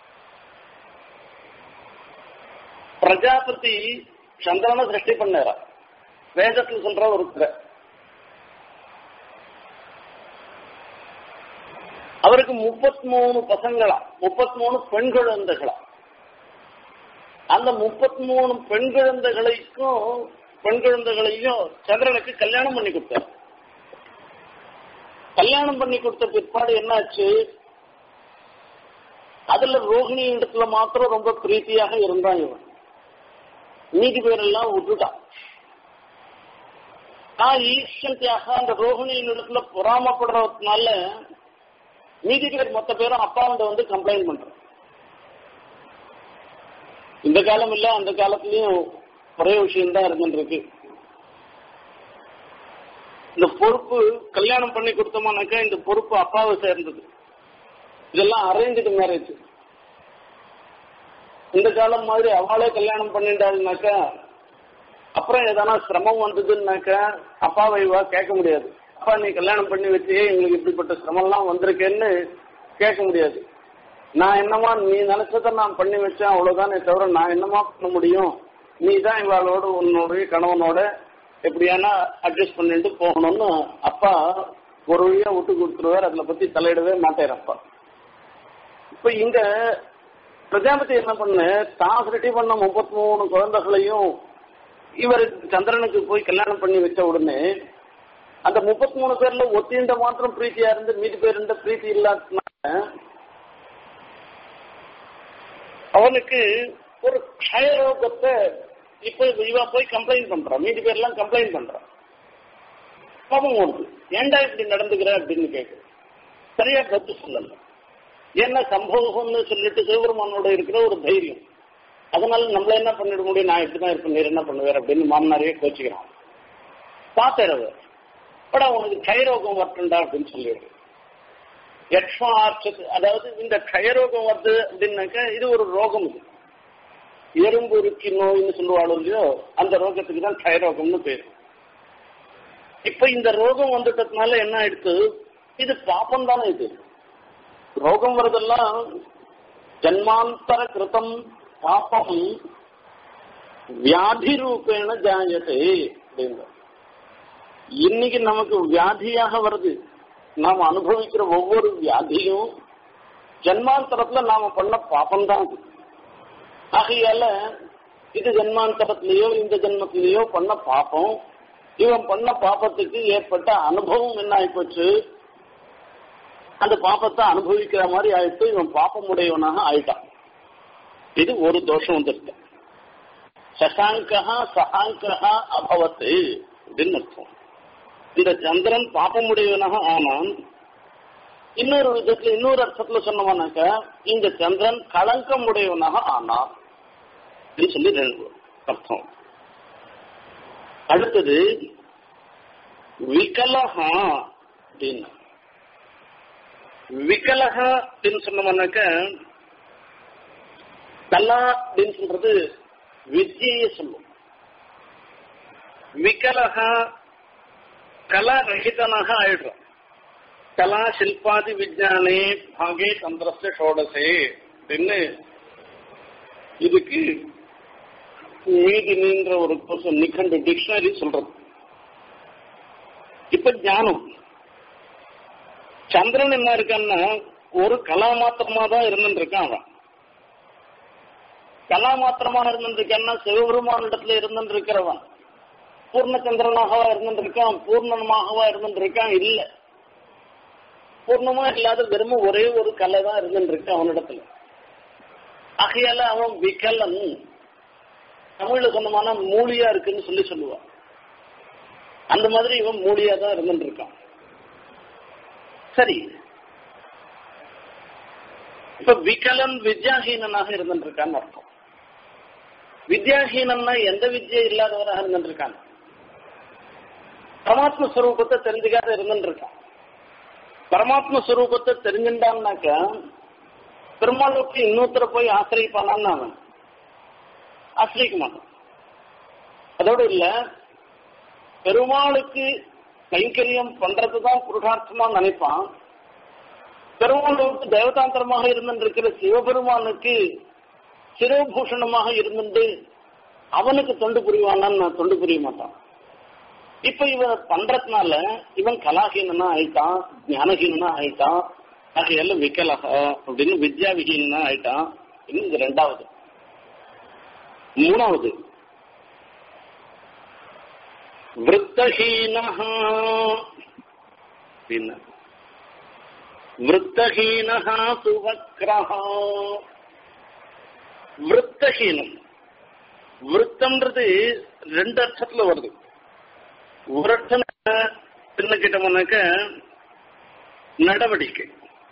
பிரஜாபதி சந்திரனை சிருஷ்டி பண்ணாரா வேதத்தில் சொல்ற ஒரு கதை அவருக்கு முப்பத்தி மூணு பசங்களா முப்பத்தி மூணு பெண் குழந்தைகளா அந்த முப்பத்தி மூணு பெண் குழந்தைகளுக்கும் பெண் குழந்தைகளையும் சந்திரனுக்கு கல்யாணம் பண்ணி கொடுத்தார் கல்யாணம் பண்ணி கொடுத்த பிற்பாடு என்னாச்சு அதுல ரோஹிணி இடத்துல மாத்திரம் ரொம்ப பிரீத்தியாக இருந்தான் இவன் மீதி பேரெல்லாம் விட்டுட்டான் நான் ஈஸ்வந்தியாக அந்த ரோஹிணியின் இடத்துல பொறாமப்படுறதுனால மீதி பேர் மொத்த பேரும் அப்பாவுண்ட வந்து கம்ப்ளைண்ட் பண்றோம் இந்த காலம் இல்ல அந்த காலத்திலயும் ஒரே விஷயம் தான் இருந்துருக்கு இந்த பொறுப்பு கல்யாணம் பண்ணி கொடுத்தோமானாக்கா இந்த பொறுப்பு அப்பாவை சேர்ந்தது இதெல்லாம் அரேஞ்சு மேரேஜ் இந்த காலம் மாதிரி அவளே கல்யாணம் பண்ணிட்டாள்னாக்கா அப்புறம் எதனா சிரமம் வந்ததுன்னாக்கா அப்பாவை இவா கேட்க முடியாது அப்பா நீ கல்யாணம் பண்ணி வச்சே எங்களுக்கு இப்படிப்பட்ட சிரமம்லாம் வந்திருக்கேன்னு கேட்க முடியாது நான் என்னமா நீ நினைச்சதை நான் பண்ணி வச்சேன் அவ்வளவுதானே தவிர நான் என்னமா பண்ண முடியும் நீ தான் இவாளோட உன்னுடைய கணவனோட எப்படியானா அட்ஜஸ்ட் பண்ணிட்டு போகணும்னு அப்பா ஒரு வழியா விட்டு கொடுத்துருவார் அதுல பத்தி தலையிடவே மாட்டார் அப்பா இப்ப இங்க பிரஜாபதி என்ன பண்ண தான் ரெடி பண்ண முப்பத்தி மூணு குழந்தைகளையும் இவர் சந்திரனுக்கு போய் கல்யாணம் பண்ணி வச்ச உடனே அந்த முப்பத்தி மூணு பேர்ல ஒத்திண்ட மாத்திரம் பிரீத்தியா இருந்து மீதி பேர் இருந்த பிரீத்தி இல்லாதனால அவனுக்கு ஒரு க்ஷயரோகத்தை இப்ப இவ போய் கம்ப்ளைண்ட் பண்றான் மீதி பேர்லாம் கம்ப்ளைண்ட் பண்றான் பாவம் ஒன்று ஏன்டா இப்படி நடந்துக்கிற அப்படின்னு கேட்குது சரியா கருத்து சொல்லல என்ன சம்பவம்னு சொல்லிட்டு சிவபெருமானோட இருக்கிற ஒரு தைரியம் அதனால நம்மள என்ன பண்ணிட முடியும் நான் இப்படிதான் இருப்பேன் நீர் என்ன பண்ணுவார் அப்படின்னு மாமனாரையே கோச்சிக்கிறான் பாத்திரவ படா உனக்கு கைரோகம் வரட்டுண்டா அப்படின்னு சொல்லிடுது யக்ஷ்மா ஆர்ச்சத்து அதாவது இந்த க்ஷயரோகம் வருது அப்படின்னாக்கா இது ஒரு ரோகம் இது எறும்பு உருக்கி நோய்னு சொல்லுவாளோ இல்லையோ அந்த ரோகத்துக்கு தான் க்ஷயரோகம்னு பேரு இப்ப இந்த ரோகம் வந்துட்டதுனால என்ன ஆயிடுச்சு இது பாப்பம் தானே இது ரோகம் வருதெல்லாம் ஜன்மாந்தர கிருதம் பாப்பம் வியாதி ரூபேண ஜாயதே அப்படின்ற இன்னைக்கு நமக்கு வியாதியாக வருது நாம் அனுபவிக்கிற ஒவ்வொரு வியாதியும் ஜன்மாந்தரத்துல நாம பண்ண பாப்பம் தான் அது ஆகையால இது ஜன்மாந்தரத்திலேயோ இந்த ஜென்மத்திலேயோ பண்ண பாப்பம் இவன் பண்ண பாப்பத்துக்கு ஏற்பட்ட அனுபவம் என்ன ஆயிப்போச்சு அந்த பாப்பத்தை அனுபவிக்கிற மாதிரி ஆயிட்டு இவன் பாப்பம் உடையவனாக ஆயிட்டான் இது ஒரு தோஷம் வந்துருக்கு சசாங்கா சகாங்கா அபவத்து அப்படின்னு அர்த்தம் இந்த சந்திரன் பாப்பமுடையவனாக ஆனான் இன்னொரு விதத்துல இன்னொரு அர்த்தத்துல சொன்னோம்னாக்க இந்த சந்திரன் களங்கம் உடையவனாக ஆனான் அப்படின்னு சொல்லி ரெண்டு அர்த்தம் அடுத்தது விகலஹா அப்படின்னு விகலஹா அப்படின்னு சொன்னோம்னாக்க கலா அப்படின்னு சொல்றது வித்தியை சொல்லும் விகலஹா கலா ரஹிதனாக ஆயிடுறோம் கலா சில்பாதி விஜயானே பாகே சந்திரஸ்ய ஷோடசே அப்படின்னு இதுக்கு மீதினின்ற ஒரு கோர்ஸ் நிகண்டு டிக்ஷனரி சொல்றது இப்ப ஞானம் சந்திரன் என்ன இருக்கான்னா ஒரு கலா மாத்திரமா தான் இருந்துட்டு இருக்கான் அவன் கலா மாத்திரமா இருந்துட்டு இருக்கான்னா சிவபெருமான இடத்துல இருந்துட்டு இருக்கிறவன் பூர்ணச்சந்திரனாகவா இருந்துட்டு இருக்கான் பூர்ணமாகவா இருந்துட்டு இருக்கான் இல்ல பூர்ணமா இல்லாத வெறும் ஒரே ஒரு கலை தான் இருந்துட்டு இருக்கு அவனிடத்துல ஆகையால அவன் விகலன் தமிழ்ல சொன்னமான மூலியா இருக்குன்னு சொல்லி சொல்லுவான் அந்த மாதிரி இவன் மூலியா தான் இருந்துட்டு இருக்கான் சரி இப்ப விகலன் வித்யாஹீனனாக இருந்துட்டு இருக்கான்னு அர்த்தம் வித்யாஹீனன்னா எந்த வித்யை இல்லாதவராக இருந்துட்டு இருக்கான் பரமாத்ம ஸ்வரூபத்தை தெரிஞ்சுக்காத இருந்துட்டு இருக்கான் பரமாத்ம ஸ்வரூபத்தை தெரிஞ்சுட்டான்னாக்க பெருமாளுக்கு இன்னொருத்தர போய் ஆசிரியப்பானான்னு அவன் ஆசிரியிக்க மாட்டான் அதோடு இல்ல பெருமாளுக்கு கைங்கரியம் பண்றதுதான் புருஷார்த்தமா நினைப்பான் பெருமாளுக்கு தேவதாந்திரமாக இருந்திருக்கிற சிவபெருமானுக்கு சிரோபூஷணமாக இருந்துட்டு அவனுக்கு தொண்டு புரிவானான்னு நான் தொண்டு புரிய மாட்டான் இப்ப இவன் பண்றதுனால இவன் கலாஹீனனா ஆயிட்டான் ஞானஹீனனா ஆயிட்டான் ஆகையால விக்கலக அப்படின்னு வித்யா விஹீனா ஆயிட்டான் இன்னும் இது ரெண்டாவது மூணாவது விருத்தஹீனா அப்படின்னு விருத்தஹீனா சுவக்ரஹா விருத்தஹீனம் விருத்தம்ன்றது ரெண்டு அர்த்தத்துல வருது ஒரு அர்த்தம் என்ன கேட்டோம்னாக்க நடவடிக்கை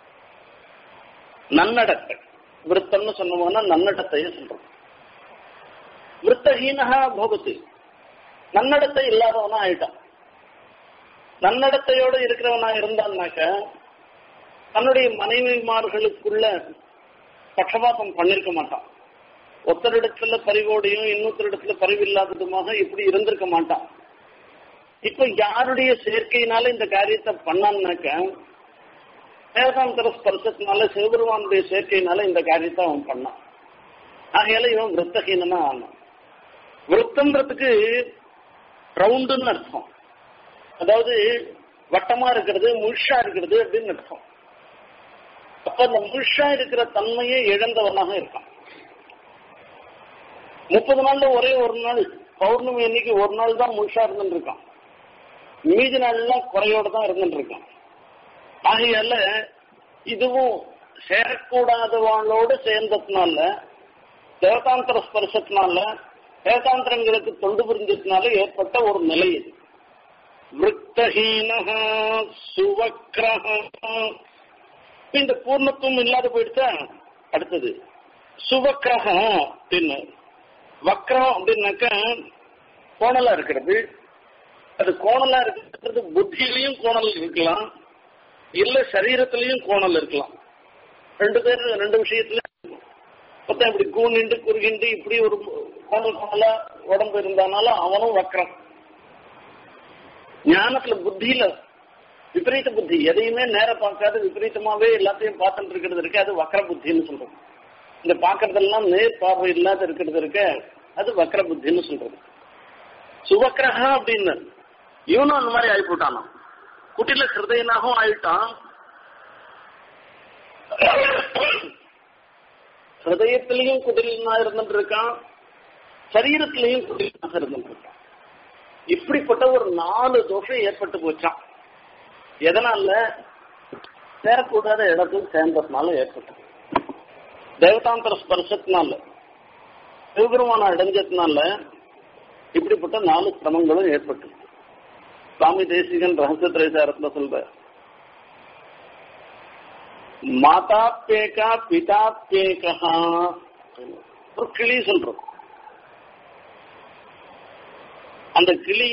நன்னடத்தை விருத்தம்னு சொன்னோம்னா நன்னடத்தையே சொல்றோம் விருத்தஹீனகா போகத்து நன்னடத்தை இல்லாதவனா ஆயிட்டான் நன்னடத்தையோட இருக்கிறவனா இருந்தான்னாக்க தன்னுடைய மனைவிமார்களுக்குள்ள பட்சபாதம் பண்ணிருக்க மாட்டான் ஒருத்தரிடத்துல பரிவோடையும் இன்னொருத்தரிடத்துல பரிவு இல்லாததுமாக இப்படி இருந்திருக்க மாட்டான் இப்ப யாருடைய சேர்க்கையினால இந்த காரியத்தை பண்ணான்னாக்க வேதாந்தர ஸ்பர்சத்தினால சிவபெருமானுடைய சேர்க்கையினால இந்த காரியத்தை அவன் பண்ணான் ஆகையால இவன் விருத்தஹீனனா ஆனான் விருத்தம்ன்றதுக்கு ரவுண்டுன்னு அர்த்தம் அதாவது வட்டமா இருக்கிறது முழுஷா இருக்கிறது அப்படின்னு அர்த்தம் அப்ப அந்த முழுஷா இருக்கிற தன்மையை இழந்தவனாக இருக்கான் முப்பது நாள்ல ஒரே ஒரு நாள் பௌர்ணமி அன்னைக்கு ஒரு நாள் தான் முழுஷா இருந்துட்டு இருக்கான் மீதி நாள்லாம் குறையோட தான் இருந்துட்டு இருக்கான் ஆகையால இதுவும் சேரக்கூடாதவாளோடு சேர்ந்ததுனால தேவதாந்திர ஸ்பர்சத்தினால வேதாந்திரங்களுக்கு தொண்டு புரிஞ்சதுனால ஏற்பட்ட ஒரு நிலை இது விருத்தஹீனக சுவக்ரஹ இந்த பூர்ணத்துவம் இல்லாத போயிடுச்சா அடுத்தது சுவக்ரகம் அப்படின்னு வக்ரம் அப்படின்னாக்க கோணலா இருக்கிறது அது கோணலா இருக்கிறது புத்தியிலையும் கோணல் இருக்கலாம் இல்ல சரீரத்திலையும் கோணல் இருக்கலாம் ரெண்டு பேர் ரெண்டு விஷயத்துல மொத்தம் இப்படி கூணிண்டு குறுகிண்டு இப்படி ஒரு கோணல் கோணலா உடம்பு இருந்தானாலும் அவனும் வக்ரம் ஞானத்துல புத்தியில விபரீத புத்தி எதையுமே நேர பார்க்காத விபரீதமாவே எல்லாத்தையும் பார்த்துட்டு இருக்கிறது இருக்கு அது வக்ர புத்தின்னு சொல்றோம் இந்த பாக்குறதெல்லாம் நேர் பார்வை இல்லாத இருக்கிறது இருக்க அது வக்ர புத்தின்னு சொல்றது சுவக்ரஹா அப்படின்னு இவனும் அந்த மாதிரி ஆயிப்போட்டானா குட்டில ஹிருதயனாகவும் ஆயிட்டான் ஹிருதயத்திலையும் குடிலனா இருந்துட்டு இருக்கான் சரீரத்திலையும் குடிலனாக இருந்துட்டு இருக்கான் இப்படிப்பட்ட ஒரு நாலு தோஷம் ஏற்பட்டு போச்சான் எதனால சேரக்கூடாத இடத்துக்கு சேர்ந்ததுனால ஏற்பட்டது தேவதாந்திர ஸ்பர்சத்தினால சிவபெருமான அடைஞ்சதுனால இப்படிப்பட்ட நாலு சிரமங்களும் ஏற்பட்டு சுவாமி தேசிகன் ரகசிய திரைசாரத்துல சொல்ற மாதா பேகா பிதா பேகா ஒரு கிளி சொல்றோம் அந்த கிளி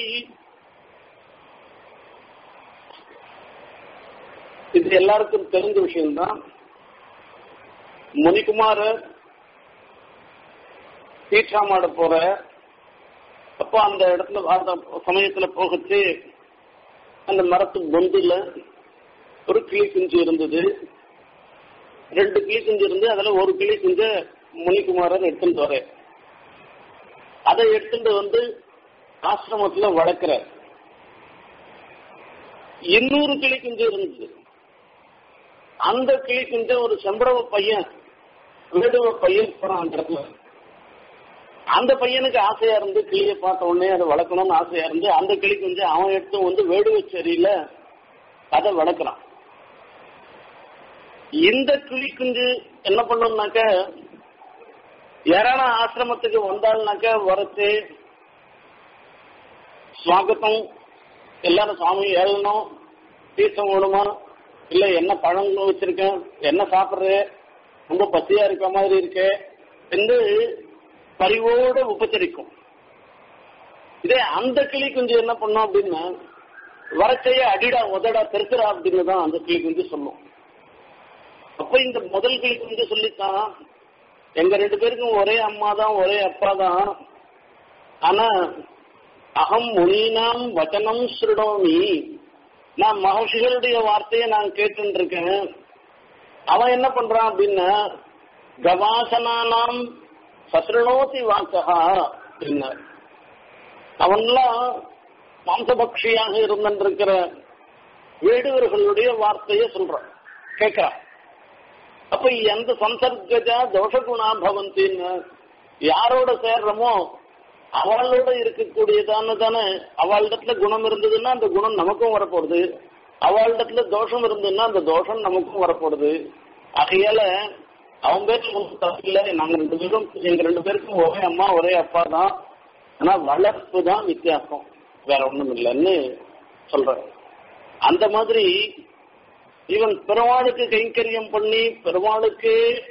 இது எல்லாருக்கும் தெரிஞ்ச விஷயம்தான் முனிகுமாரர் தீட்சாமாட போற அப்போ அந்த இடத்துல அந்த சமயத்துல போகச்சு அந்த மரத்து பொந்துல ஒரு கிளி குஞ்சு இருந்தது ரெண்டு கிளி குஞ்சு இருந்து அதுல ஒரு கிளி குஞ்ச முனிகுமாரர் எடுத்துட்டு வர அதை எடுத்துட்டு வந்து ஆசிரமத்துல வளர்க்கிற இன்னொரு கிளி குஞ்சு இருந்தது அந்த கிளி குஞ்ச ஒரு செம்படவ பையன் வேடுவ பையன் போறான் அந்த இடத்துல அந்த பையனுக்கு ஆசையா இருந்து கிளியை பார்த்த உடனே அதை வளர்க்கணும்னு ஆசையா இருந்து அந்த கிளி குஞ்சு அவன் எடுத்து வந்து வேடுவச்சேரியில அதை வளர்க்குறான் இந்த கிளி குஞ்சு என்ன பண்ணும்னாக்க யாரான ஆசிரமத்துக்கு வந்தாள்னாக்க வரச்சு ஸ்வாகத்தம் எல்லாரும் சுவாமி ஏழணும் தீர்த்தம் விடுமா இல்ல என்ன பழங்களும் வச்சிருக்கேன் என்ன சாப்பிடுற ரொம்ப பசியா இருக்க மாதிரி இருக்கு என்று பரிவோட உபச்சரிக்கும் இதே அந்த கிளி குஞ்சு என்ன பண்ணும் அப்படின்னா வரச்சைய அடிடா உதடா தெருக்குறா அப்படின்னு தான் அந்த கிளி குஞ்சு சொல்லும் அப்ப இந்த முதல் கிளிக்கு வந்து சொல்லித்தான் எங்க ரெண்டு பேருக்கும் ஒரே அம்மா தான் ஒரே அப்பா தான் ஆனா அகம் முனீனாம் வச்சனம் ஸ்ருடோமி நான் மகர்ஷிகளுடைய வார்த்தையை நான் கேட்டு இருக்கேன் அவன் என்ன பண்றான் அப்படின்னா கவாசனானாம் சசுரணோதி வாக்கா அப்படின்னா அவன்லாம் மாம்சபக்ஷியாக இருந்திருக்கிற வேடுவர்களுடைய வார்த்தையை சொல்றான் கேட்கிறான் அப்ப எந்த சம்சர்கஜா தோஷகுணா பவந்தின்னு யாரோட சேர்றமோ அவளோட இருக்கக்கூடியதான தானே அவளிடத்துல குணம் இருந்ததுன்னா அந்த குணம் நமக்கும் வரப்போகுது அவளிடத்துல தோஷம் இருந்ததுன்னா அந்த தோஷம் நமக்கும் வரப்போகுது ஆகையால அவன் பேருக்கு ஒன்றும் தப்பில்லை நாங்க ரெண்டு பேரும் எங்க ரெண்டு பேருக்கும் ஒரே அம்மா ஒரே அப்பா தான் ஆனா வளர்ப்பு தான் வித்தியாசம் வேற ஒண்ணும் இல்லைன்னு சொல்ற அந்த மாதிரி இவன் பெருமாளுக்கு கைங்கரியம் பண்ணி பெருமாளுக்கு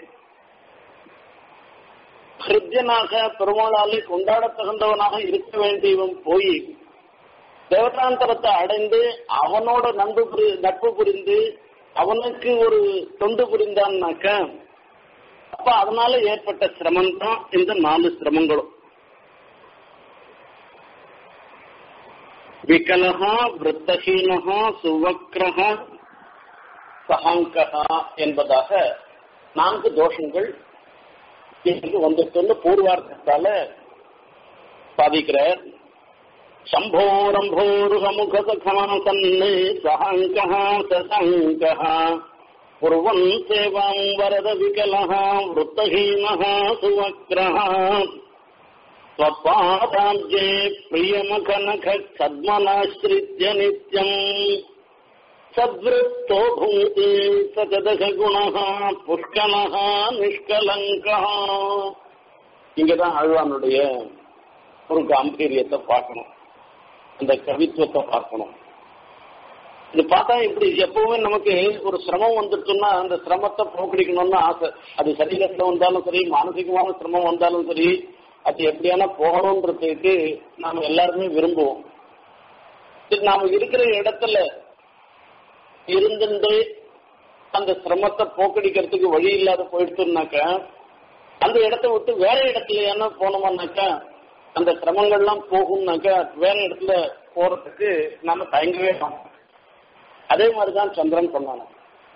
ஹிருத்தியனாக பெருமாளாலே கொண்டாட தகுந்தவனாக இருக்க வேண்டியவன் போய் தேவதாந்தரத்தை அடைந்து அவனோட நட்பு புரி நட்பு புரிந்து அவனுக்கு ஒரு தொண்டு புரிந்தான்னாக்க அப்ப அதனால ஏற்பட்ட சிரமம் தான் இந்த நாலு சிரமங்களும் விகலகா விருத்தஹீனகா சுவக்ரஹா சகாங்ககா என்பதாக நான்கு தோஷங்கள் இங்கு வந்துட்டு பூர்வார்த்தத்தால சாதிக்கிறார் शम्भोरम्भोरुहमुखसखासन् सहाङ्कः सशङ्कः कुर्वन् सेवाम् वरदविकलः वृत्तहीनः सुवक्रः स्वपादाब्जे प्रियमखनख छद्मनाश्रित्य नित्यम् सद्वृत्तो भूते सचदशगुणः पुष्कलः நிஷ்கலங்கः இங்கதான் ஆழ்வானுடைய ஒரு காம்பீரியத்தை பார்க்கணும் அந்த கவித்துவத்தை பார்க்கணும் இது பார்த்தா இப்படி எப்பவுமே நமக்கு ஒரு சிரமம் வந்துட்டுன்னா அந்த சிரமத்தை போக்கடிக்கணும்னு ஆசை அது சரீரத்தில் வந்தாலும் சரி மானசிகமான சிரமம் வந்தாலும் சரி அது எப்படியான போகணுன்றதுக்கு நாம எல்லாருமே விரும்புவோம் சரி நாம இருக்கிற இடத்துல இருந்துட்டு அந்த சிரமத்தை போக்கடிக்கிறதுக்கு வழி இல்லாத போயிடுச்சுனாக்க அந்த இடத்த விட்டு வேற இடத்துல என்ன போனோம்னாக்கா அந்த சிரமங்கள்லாம் போகும்னாக்கா வேற இடத்துல போறதுக்கு நாம தயங்கவே மாட்டோம் அதே மாதிரிதான் சந்திரன் சொன்னாங்க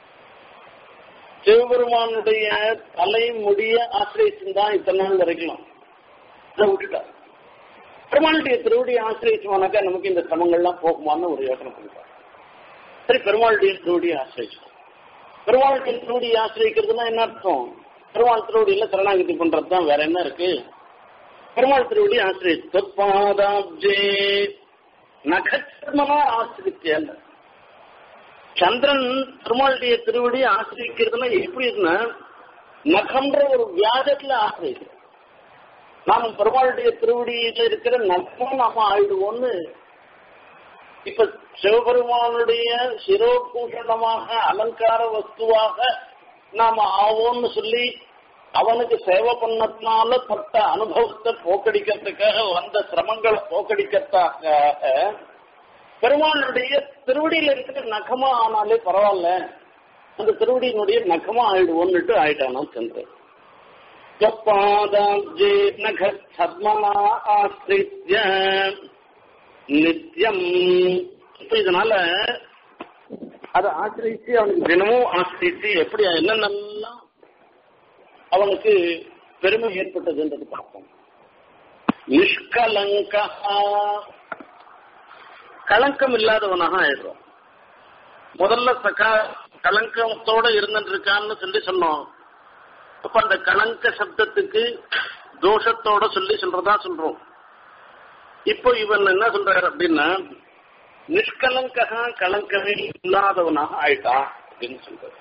சிவபெருமானுடைய தலை முடிய ஆசிரியச்சுதான் இத்தனை நாள் வரைக்கும் அதை விட்டுட்டா பெருமாளுடைய திருவடியை ஆசிரியச்சோம்னாக்கா நமக்கு இந்த சிரமங்கள்லாம் போகுமான்னு ஒரு யோசனை பண்ணிட்டார் சரி பெருமாளுடைய திருவடியை ஆசிரியச்சோம் பெருமாளுடைய திருவடியை ஆசிரியக்கிறதுனா என்ன அர்த்தம் பெருமாள் திருவடியில சரணாகதி பண்றது தான் வேற என்ன இருக்கு பெருமாள் திருவடி ஆசிரியப்பாதாப்ஜே நகச்சர்மமா ஆசிரித்திய சந்திரன் பெருமாளுடைய திருவடி ஆசிரிக்கிறதுனா எப்படி இருக்குன்னா நகம்ன்ற ஒரு வியாஜத்துல ஆசிரியர் நாம பெருமாளுடைய திருவடியில இருக்கிற நகம் நாம ஆயிடுவோம்னு இப்ப சிவபெருமானுடைய சிரோபூஷணமாக அலங்கார வஸ்துவாக நாம ஆவோம்னு சொல்லி அவனுக்கு சேவை பண்ணதுனால பட்ட அனுபவத்தை போக்கடிக்கிறதுக்காக வந்த சிரமங்களை போக்கடிக்கிறதுக்காக பெருமாளுடைய திருவடியில இருக்கிற நகமா ஆனாலே பரவாயில்ல அந்த திருவடியினுடைய நகமா ஆயிடுவோன்னுட்டு ஆயிட்டானா சந்திரன் பாதாப்ஜே நக சத்மனா ஆசிரித்ய நித்தியம் இப்ப இதனால அதை ஆசிரிச்சு அவனுக்கு தினமும் ஆசிரிச்சு எப்படி என்னென்னலாம் அவனுக்கு பெருமை ஏற்பட்டதுன்றது பார்ப்போம் நிஷ்கலங்கா களங்கம் இல்லாதவனாக ஆயிடுறோம் முதல்ல சகா கலங்கத்தோட இருந்துட்டு இருக்கான்னு சொல்லி சொன்னோம் அப்ப அந்த கலங்க சப்தத்துக்கு தோஷத்தோட சொல்லி சொல்றதா சொல்றோம் இப்போ இவன் என்ன சொல்றாரு அப்படின்னா நிஷ்கலங்கா கலங்கமே இல்லாதவனாக ஆயிட்டான் அப்படின்னு சொல்றாரு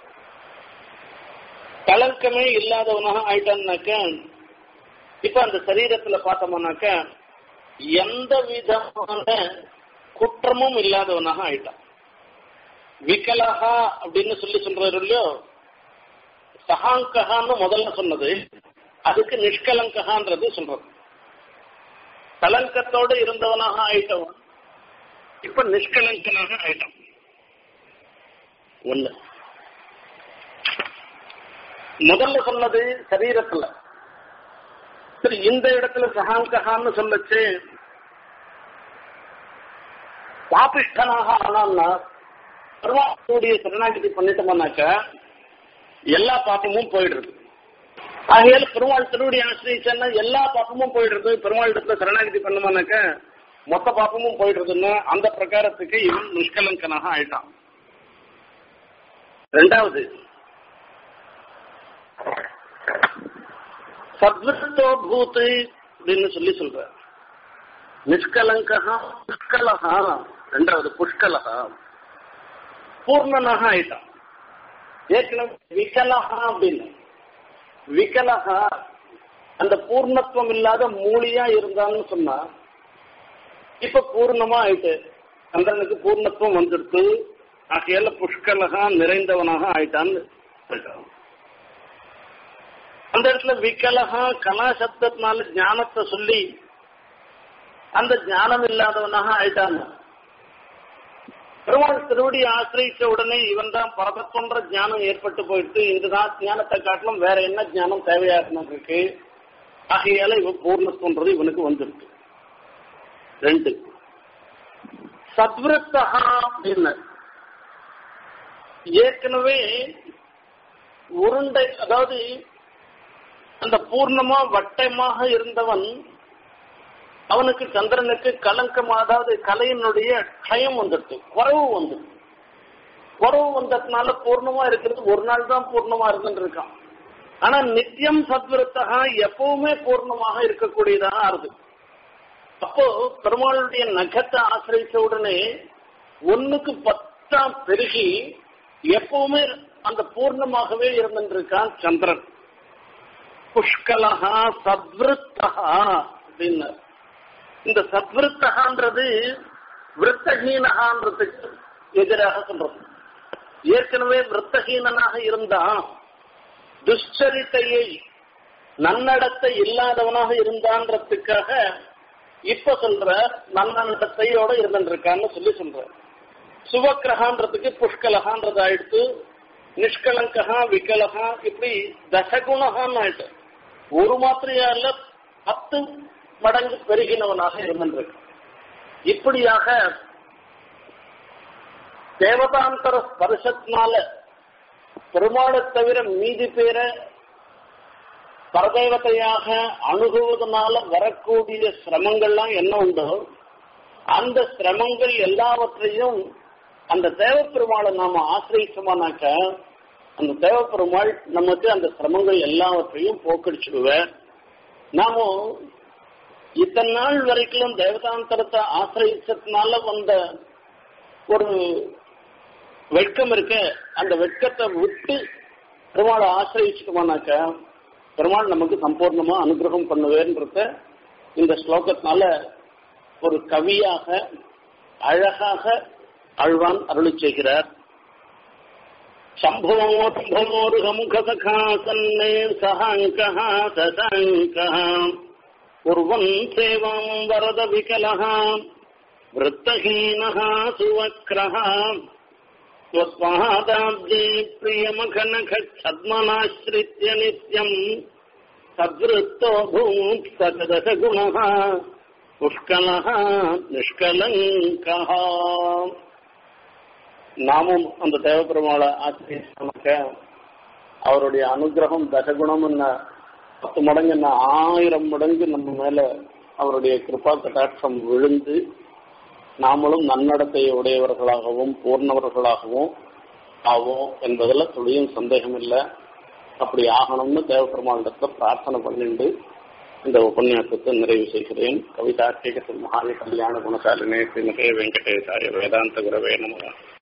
கலங்கமே இல்லாதவனாக ஆயிட்டான்னாக்க இப்ப அந்த சரீரத்துல பார்த்தோம்னாக்க எந்த விதமான குற்றமும் இல்லாதவனாக ஆயிட்டான் விகலகா அப்படின்னு சொல்லி சொல்றாரு இல்லையோ சகாங்ககான்னு முதல்ல சொன்னது அதுக்கு நிஷ்கலங்ககான்றது சொல்றது கலங்கத்தோடு இருந்தவனாக ஆயிட்டவன் இப்ப நிஷ்கலங்கனாக ஆயிட்டான் ஒண்ணு முதல்ல சொன்னது சரீரத்துல சரி இந்த இடத்துல சகாங்ககான்னு சொல்லச்சு பாபிஷ்டனாக ஆனான்னா பெருமாளுடைய சரணாகிதி பண்ணிட்டோம்னாக்க எல்லா பாப்பமும் போயிடுறது ஆகையால பெருமாள் திருவடி ஆசிரியச்சன்னா எல்லா பாப்பமும் போயிடுறது பெருமாள் இடத்துல சரணாகிதி பண்ணோம்னாக்க மொத்த பாப்பமும் போயிடுறதுன்னு அந்த பிரகாரத்துக்கு இவன் நிஷ்கலங்கனாக ஆயிட்டான் ரெண்டாவது சத்விருத்தோ பூத்து அப்படின்னு சொல்லி சொல்ற நிஷ்கலங்கா புஷ்கலகா ரெண்டாவது புஷ்கலகா பூர்ணனாக ஆயிட்டான் ஏற்கனவே விகலகா அப்படின்னு விகலகா அந்த பூர்ணத்துவம் இல்லாத மூலியா இருந்தான்னு சொன்னா இப்ப பூர்ணமா ஆயிட்டு சந்திரனுக்கு பூர்ணத்துவம் வந்துடுத்து ஆகையால புஷ்கலகா நிறைந்தவனாக ஆயிட்டான்னு சொல்லிட்டான். அந்த இடத்துல விகலகா கலா சப்தத்தினால ஞானத்தை சொல்லி அந்த ஞானம் இல்லாதவனாக ஆயிட்டான் பெருமாள் திருவடி ஆசிரியிச்ச உடனே இவன் தான் பரதத்துவன்ற ஞானம் ஏற்பட்டு போயிட்டு இதுதான் ஞானத்தை காட்டிலும் வேற என்ன ஞானம் தேவையாக இருக்கு ஆகையால இவன் பூர்ணத்துவன்றது இவனுக்கு வந்துருக்கு ரெண்டு சத்விருத்தகா அப்படின்னு ஏற்கனவே உருண்டை அதாவது அந்த பூர்ணமா வட்டமாக இருந்தவன் அவனுக்கு சந்திரனுக்கு கலங்கம் அதாவது கலையினுடைய க்ஷயம் வந்துடுது குறவு வந்துடுது குறவு வந்ததுனால பூர்ணமா இருக்கிறது ஒரு நாள் தான் பூர்ணமா இருந்துட்டு இருக்கான் ஆனா நித்தியம் சத்விருத்தகா எப்பவுமே பூர்ணமாக இருக்கக்கூடியதாக ஆறுது அப்போ பெருமாளுடைய நகத்தை ஆசிரித்த உடனே ஒண்ணுக்கு பத்தா பெருகி எப்பவுமே அந்த பூர்ணமாகவே இருந்துருக்கான் சந்திரன் புஷ்கலகா சத்விருத்தகா அப்படின்னு இந்த சத்விருத்தகான்றது விருத்தஹீனகான்றதுக்கு எதிராக சொல்றது ஏற்கனவே விருத்தஹீனனாக இருந்தான் துஷ்சரித்தையை நன்னடத்தை இல்லாதவனாக இருந்தான்றதுக்காக இப்ப சொல்ற நன்னடத்தையோட இருந்திருக்கான்னு சொல்லி சொல்ற சுவக்கிரகான்றதுக்கு புஷ்கலகான்றது ஆயிடுத்து நிஷ்கலங்கா விகலகா இப்படி தசகுணகான்னு ஆயிட்டு ஒரு மாத்திரையா இல்ல பத்து மடங்கு பெருகினவனாக இருந்திருக்கு இப்படியாக தேவதாந்தர ஸ்பர்சத்தினால பெருமாளை தவிர மீதி பேரை பரதேவத்தையாக அணுகுவதனால வரக்கூடிய சிரமங்கள்லாம் என்ன உண்டோ அந்த சிரமங்கள் எல்லாவற்றையும் அந்த தேவப்பெருமாளை நாம ஆசிரியச்சோமானாக்க அந்த தேவப்பெருமாள் நமக்கு அந்த சிரமங்கள் எல்லாவற்றையும் போக்கடிச்சிடுவேன் நாம இத்தனை நாள் வரைக்கும் தேவதாந்தரத்தை ஆசிரியச்சதுனால வந்த ஒரு வெட்கம் இருக்க அந்த வெட்கத்தை விட்டு பெருமாளை ஆசிரியச்சுட்டோமானாக்க பெருமாள் நமக்கு சம்பூர்ணமா அனுகிரகம் பண்ணுவேன்றத இந்த ஸ்லோகத்தினால ஒரு கவியாக அழகாக ஆழ்வான் அருளி செய்கிறார் शम्भोत्भवोरुहमुखसखा सन्ने सहाङ्कः सशङ्कः कुर्वन् सेवाम् वरदविकलः वृत्तहीनः सुवक्रः त्वत्पादाब्जे प्रियमखनखच्छद्मनाश्रित्य नित्यम् सद्वृत्तो भूत् सकदशगुणः पुष्कलः निष्कलङ्कः நாமும் அந்த தேவப்பெருமாளை ஆசிரியக்க அவருடைய அனுகிரகம் தசகுணம் என்ன பத்து மடங்கு என்ன ஆயிரம் மடங்கு நம்ம மேல அவருடைய கிருபா கட்டாட்சம் விழுந்து நாமளும் நன்னடத்தை உடையவர்களாகவும் பூர்ணவர்களாகவும் ஆவோம் என்பதுல துளியும் சந்தேகம் இல்லை அப்படி ஆகணும்னு தேவப்பெருமாளிடத்துல பிரார்த்தனை பண்ணிண்டு இந்த உபன்யாசத்தை நிறைவு செய்கிறேன் கவிதா கேகத்தில் மகாவி கல்யாண குணசாலினே ஸ்ரீமதே வெங்கடேசாய வேதாந்த குரவே நமகா